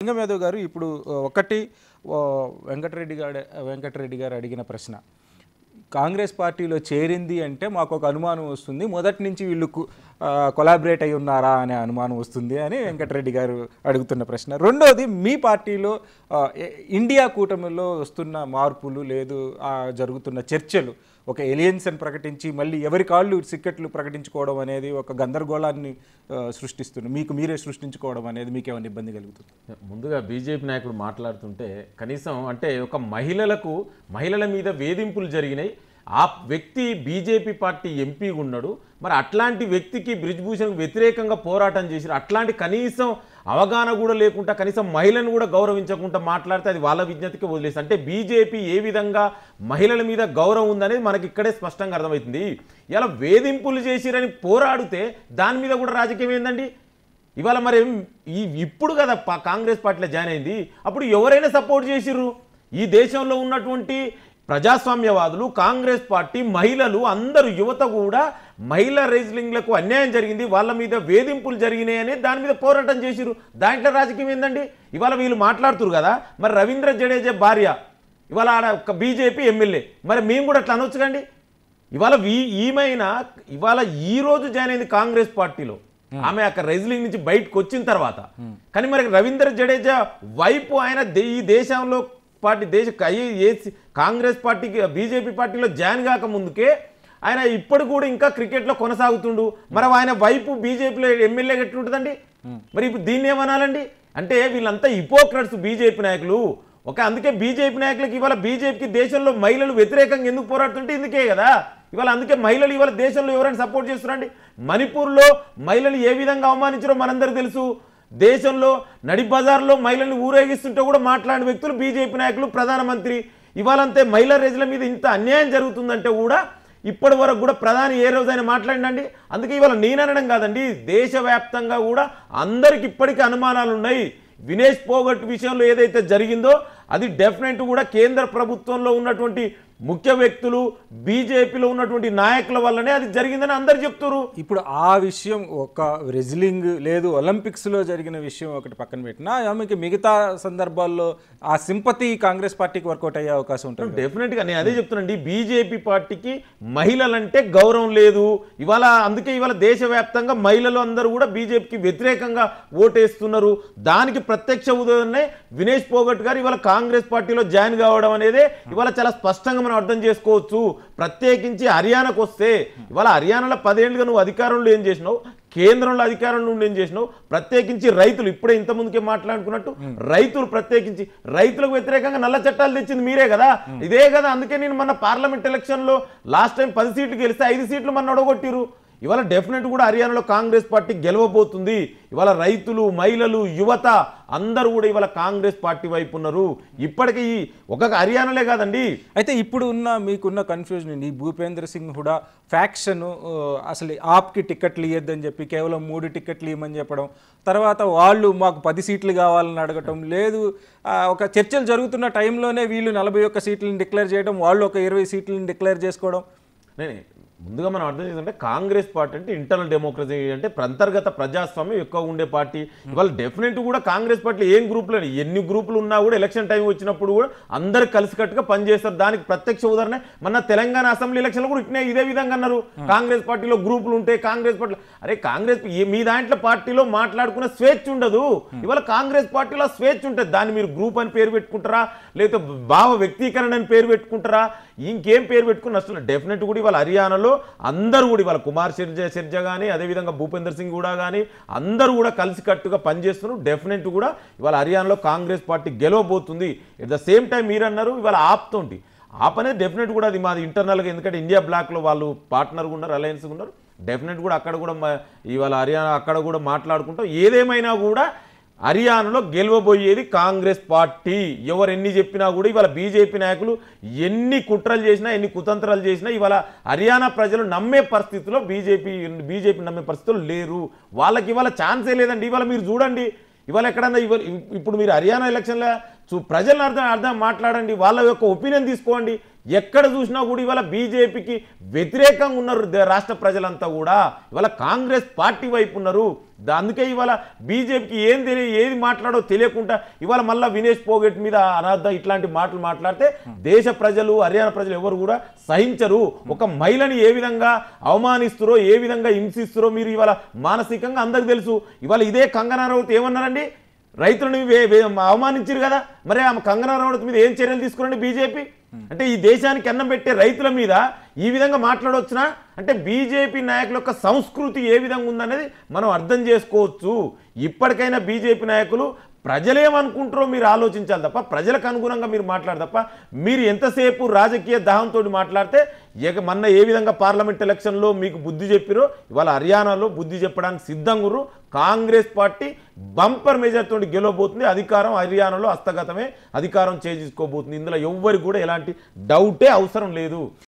లింగం యాదవ్ గారు ఇప్పుడు ఆ, ఒకటి ఆ, వెంకటరెడ్డి గారు వెంకటరెడ్డి గారు అడిగిన ప్రశ్న కాంగ్రెస్ పార్టీలో చేరింది అంటే మాకు ఒక అనుమానం వస్తుంది మొదటి నుంచి వీళ్ళు కొలాబరేట్ అయి ఉన్నారా అనే అనుమానం వస్తుంది అని వెంకటరెడ్డి గారు అడుగుతున్న ప్రశ్న రెండోది మీ పార్టీలో ఆ, ఏ- ఇండియా కూటమిలో వస్తున్న మార్పులు లేదు ఆ, జరుగుతున్న చర్చలు ఒక ఎలియన్స్ అని ప్రకటించి మళ్ళీ ఎవరి కాళ్ళు సిక్కట్లు ప్రకటించుకోవడం అనేది ఒక గందరగోళాన్ని ఆ, సృష్టిస్తుంది మీకు మీరే సృష్టించుకోవడం అనేది మీకు ఏమైనా ఇబ్బంది కలుగుతుంది ముందుగా బీజేపీ నాయకుడు మాట్లాడుతుంటే కనీసం అంటే ఒక మహిళలకు మహిళల మీద వేధింపులు జరిగినాయి ఆ వ్యక్తి బీజేపీ పార్టీ ఎంపీ ఉన్నాడు మరి అట్లాంటి వ్యక్తికి బ్రిజ్భూషణ్ వ్యతిరేకంగా పోరాటం చేసిరు అట్లాంటి కనీసం అవగాహన కూడా లేకుండా కనీసం మహిళను కూడా గౌరవించకుండా మాట్లాడితే అది వాళ్ళ విజ్ఞతకి వదిలేసి అంటే బీజేపీ ఏ విధంగా మహిళల మీద గౌరవం ఉందనేది మనకి ఇక్కడే స్పష్టంగా అర్థమవుతుంది ఇలా వేధింపులు చేసిరని పోరాడితే దాని మీద కూడా రాజకీయం ఏందండి ఇవాళ మరి ఈ ఇప్పుడు కదా పా- కాంగ్రెస్ పార్టీలో జాయిన్ అయింది అప్పుడు ఎవరైనా సపోర్ట్ చేసిర్రు ఈ దేశంలో ఉన్నటువంటి ప్రజాస్వామ్యవాదులు కాంగ్రెస్ పార్టీ మహిళలు అందరూ యువత కూడా మహిళా రైజ్లింగ్లకు అన్యాయం జరిగింది వాళ్ళ మీద వేధింపులు జరిగినాయి అని దాని మీద పోరాటం చేసిర్రు దాంట్లో రాజకీయం ఏందండి ఇవాళ వీళ్ళు మాట్లాడుతురు కదా మరి రవీంద్ర జడేజా భార్య ఇవాళ ఆడ ఒక బీజేపీ ఎమ్మెల్యే మరి మేము కూడా అట్లా అనొచ్చుకండి ఇవాళ వీ- ఈమెయినా ఇవాళ ఈ రోజు జాయిన్ అయింది కాంగ్రెస్ పార్టీలో ఆమె అక్కడ రెజ్లింగ్ నుంచి బయటకు వచ్చిన తర్వాత కానీ మరి రవీంద్ర జడేజా వైపు ఆయన దే- ఈ దేశంలో పార్టీ దేశ ఏ- ఏ- కాంగ్రెస్ పార్టీకి బీజేపీ పార్టీలో జాయిన్ కాక ముందుకే ఆయన ఇప్పుడు కూడా ఇంకా క్రికెట్లో కొనసాగుతుండు మరి ఆయన వైపు బీజేపీలో ఎమ్మెల్యే ఎట్లుంటుందండి మరి ఇప్పుడు దీన్ని ఏమనాలండి అంటే వీళ్ళంతా హిపోక్రట్స్ బీజేపీ నాయకులు ఒక అందుకే బీజేపీ నాయకులకు ఇవాళ బీజేపీకి దేశంలో మహిళలు వ్యతిరేకంగా ఎందుకు పోరాడుతుంటే ఇందుకే కదా ఇవాళ అందుకే మహిళలు ఇవాళ దేశంలో ఎవరైనా సపోర్ట్ చేస్తున్నారండి మణిపూర్లో మహిళలు ఏ విధంగా అవమానించారో మనందరికీ తెలుసు దేశంలో నడి బజార్లో మహిళల్ని ఊరేగిస్తుంటే కూడా మాట్లాడిన వ్యక్తులు బీజేపీ నాయకులు ప్రధానమంత్రి ఇవాళంతే మహిళా రేజుల మీద ఇంత అన్యాయం జరుగుతుందంటే కూడా ఇప్పటి వరకు కూడా ప్రధాని ఏ రోజైనా మాట్లాడినండి అందుకే ఇవాళ నేననడం కాదండి దేశవ్యాప్తంగా కూడా అందరికి ఇప్పటికీ అనుమానాలు ఉన్నాయి వినేష్ పోగట్ విషయంలో ఏదైతే జరిగిందో అది డెఫినెట్ కూడా కేంద్ర ప్రభుత్వంలో ఉన్నటువంటి ముఖ్య వ్యక్తులు బీజేపీలో ఉన్నటువంటి నాయకుల వల్లనే అది జరిగిందని అందరు చెప్తున్నారు ఇప్పుడు ఆ విషయం ఒక రెజ్లింగ్ లేదు ఒలింపిక్స్లో జరిగిన విషయం ఒకటి పక్కన పెట్టినా ఆమెకి మిగతా సందర్భాల్లో ఆ సింపతి కాంగ్రెస్ పార్టీకి వర్కౌట్ అయ్యే అవకాశం ఉంటుంది డెఫినెట్ గా నేను అదే చెప్తున్నాండి బీజేపీ పార్టీకి మహిళలంటే గౌరవం లేదు ఇవాళ అందుకే ఇవాళ దేశవ్యాప్తంగా మహిళలు అందరూ కూడా బీజేపీకి వ్యతిరేకంగా ఓటేస్తున్నారు దానికి ప్రత్యక్ష ఉదాహరణే వినేష్ పోగట్ గారు ఇవాళ కాంగ్రెస్ పార్టీలో జాయిన్ కావడం అనేది ఇవాళ చాలా స్పష్టంగా మనం అర్థం చేసుకోవచ్చు ప్రత్యేకించి హర్యానాకు వస్తే ఇవాళ హర్యానాలో పదేళ్ళుగా నువ్వు అధికారంలో ఏం చేసినావు కేంద్రంలో అధికారంలో ఉండి ఏం చేసినావు ప్రత్యేకించి రైతులు ఇప్పుడే ఇంత ముందుకే మాట్లాడుకున్నట్టు రైతులు ప్రత్యేకించి రైతులకు వ్యతిరేకంగా నల్ల చట్టాలు తెచ్చింది మీరే కదా ఇదే కదా అందుకే నేను మన పార్లమెంట్ ఎలక్షన్ లో లాస్ట్ టైం పది సీట్లు గెలిస్తే ఐదు సీట్లు మన ఒడగొట్టిరు ఇవాళ డెఫినెట్ కూడా హర్యానాలో కాంగ్రెస్ పార్టీ గెలవబోతుంది ఇవాళ రైతులు మహిళలు యువత అందరూ కూడా ఇవాళ కాంగ్రెస్ పార్టీ వైపు ఉన్నారు ఇప్పటికీ ఈ ఒక హర్యానాలే కాదండి అయితే ఇప్పుడు ఉన్న మీకున్న కన్ఫ్యూజన్ ఈ భూపేంద్ర సింగ్ హుడా ఫ్యాక్షన్ అసలు ఆప్కి టికెట్లు ఇవ్వద్దని చెప్పి కేవలం మూడు టికెట్లు ఇవ్వమని చెప్పడం తర్వాత వాళ్ళు మాకు పది సీట్లు కావాలని అడగటం లేదు ఆ, ఒక చర్చలు జరుగుతున్న టైంలోనే వీళ్ళు నలభై ఒక్క సీట్లను డిక్లేర్ చేయడం వాళ్ళు ఒక ఇరవై సీట్లను డిక్లేర్ చేసుకోవడం నేనే ముందుగా మనం అర్థం చేసుకుంటే కాంగ్రెస్ పార్టీ అంటే ఇంటర్నల్ డెమోక్రసీ అంటే అంతర్గత ప్రజాస్వామ్యం ఎక్కువ ఉండే పార్టీ ఇవాళ డెఫినెట్ కూడా కాంగ్రెస్ పార్టీ ఏం గ్రూపులు ఎన్ని గ్రూపులు ఉన్నా కూడా ఎలక్షన్ టైం వచ్చినప్పుడు కూడా అందరు కలిసికట్టుగా పనిచేస్తారు దానికి ప్రత్యక్ష ఉదాహరణ మన తెలంగాణ అసెంబ్లీ ఎలక్షన్లు కూడా ఇట్నే ఇదే విధంగా అన్నారు కాంగ్రెస్ పార్టీలో గ్రూపులు ఉంటాయి కాంగ్రెస్ పార్టీ అరే కాంగ్రెస్ ఈ- మీ దాంట్లో పార్టీలో మాట్లాడుకునే స్వేచ్ఛ ఉండదు ఇవాళ కాంగ్రెస్ పార్టీలో స్వేచ్ఛ ఉంటుంది దాన్ని మీరు గ్రూప్ అని పేరు పెట్టుకుంటారా లేకపోతే భావ వ్యక్తీకరణ అని పేరు పెట్టుకుంటారా ఇంకేం పేరు పెట్టుకుని నష్టం డెఫినెట్ కూడా ఇవాళ హర్యానాలో అందరూ కూడా ఇవాళ కుమార్ షిర్జా షిర్జా కానీ అదేవిధంగా భూపేందర్ సింగ్ కూడా కానీ అందరూ కూడా కలిసికట్టుగా పనిచేస్తున్నారు డెఫినెట్ కూడా ఇవాళ హర్యానాలో కాంగ్రెస్ పార్టీ గెలవబోతుంది ఎట్ ద సేమ్ టైం మీరు అన్నారు ఇవాళ ఆప్తోంటి ఆప్ అనేది డెఫినెట్ కూడా అది మాది ఇంటర్నల్గా ఎందుకంటే ఇండియా బ్లాక్లో వాళ్ళు పార్ట్నర్గా ఉన్నారు అలయన్స్ ఉన్నారు డెఫినెట్ కూడా అక్కడ కూడా మ- ఇవాళ హర్యానా అక్కడ కూడా మాట్లాడుకుంటాం ఏదేమైనా కూడా హర్యానాలో గెలవబోయేది కాంగ్రెస్ పార్టీ ఎవరు ఎన్ని చెప్పినా కూడా ఇవాళ బీజేపీ నాయకులు ఎన్ని కుట్రలు చేసినా ఎన్ని కుతంత్రాలు చేసినా ఇవాళ హర్యానా ప్రజలు నమ్మే పరిస్థితిలో బీజేపీ బీజేపీ నమ్మే పరిస్థితులు లేరు వాళ్ళకి ఇవాళ ఛాన్సే లేదండి ఇవాళ మీరు చూడండి ఇవాళ ఎక్కడన్నా ఇవాళ ఇప్పుడు మీరు హర్యానా ఎలక్షన్లో చూ ప్రజలను అర్థం అర్థం మాట్లాడండి వాళ్ళ యొక్క ఒపీనియన్ తీసుకోండి ఎక్కడ చూసినా కూడా ఇవాళ బీజేపీకి వ్యతిరేకంగా ఉన్నారు దే- రాష్ట్ర ప్రజలంతా కూడా ఇవాళ కాంగ్రెస్ పార్టీ వైపు ఉన్నారు దా- అందుకే ఇవాళ బీజేపీకి ఏం తెలియ ఏది మాట్లాడో తెలియకుండా ఇవాళ మళ్ళీ వినేష్ పోగెట్ మీద అనర్థ ఇట్లాంటి మాటలు మాట్లాడితే దేశ ప్రజలు హర్యానా ప్రజలు ఎవరు కూడా సహించరు ఒక మహిళని ఏ విధంగా అవమానిస్తురో ఏ విధంగా హింసిస్తురో మీరు ఇవాళ మానసికంగా అందరికి తెలుసు ఇవాళ ఇదే కంగనా రౌత్ ఏమన్నారండి రైతులను వే- వే- అవమానించారు కదా మరి ఆమె కంగనా రౌత్ మీద ఏం చర్యలు తీసుకురండి బీజేపీ అంటే ఈ దేశానికి అన్నం పెట్టే రైతుల మీద ఈ విధంగా మాట్లాడవచ్చునా అంటే బీజేపీ నాయకుల యొక్క సంస్కృతి ఏ విధంగా ఉందనేది మనం అర్థం చేసుకోవచ్చు ఇప్పటికైనా బీజేపీ నాయకులు ప్రజలేమనుకుంటారో మీరు ఆలోచించాలి తప్ప ప్రజలకు అనుగుణంగా మీరు మాట్లాడు తప్ప మీరు ఎంతసేపు రాజకీయ దాహంతో మాట్లాడితే ఇక మొన్న ఏ విధంగా పార్లమెంట్ ఎలక్షన్లో మీకు బుద్ధి చెప్పిరో ఇవాళ హర్యానాలో బుద్ధి చెప్పడానికి సిద్ధంగా ఉర్రు. కాంగ్రెస్ పార్టీ బంపర్ మెజార్ తోటి గెలవబోతుంది అధికారం హర్యానాలో హస్తగతమే అధికారం చేజించుకోబోతుంది ఇందులో ఎవ్వరికి కూడా ఎలాంటి డౌటే అవసరం లేదు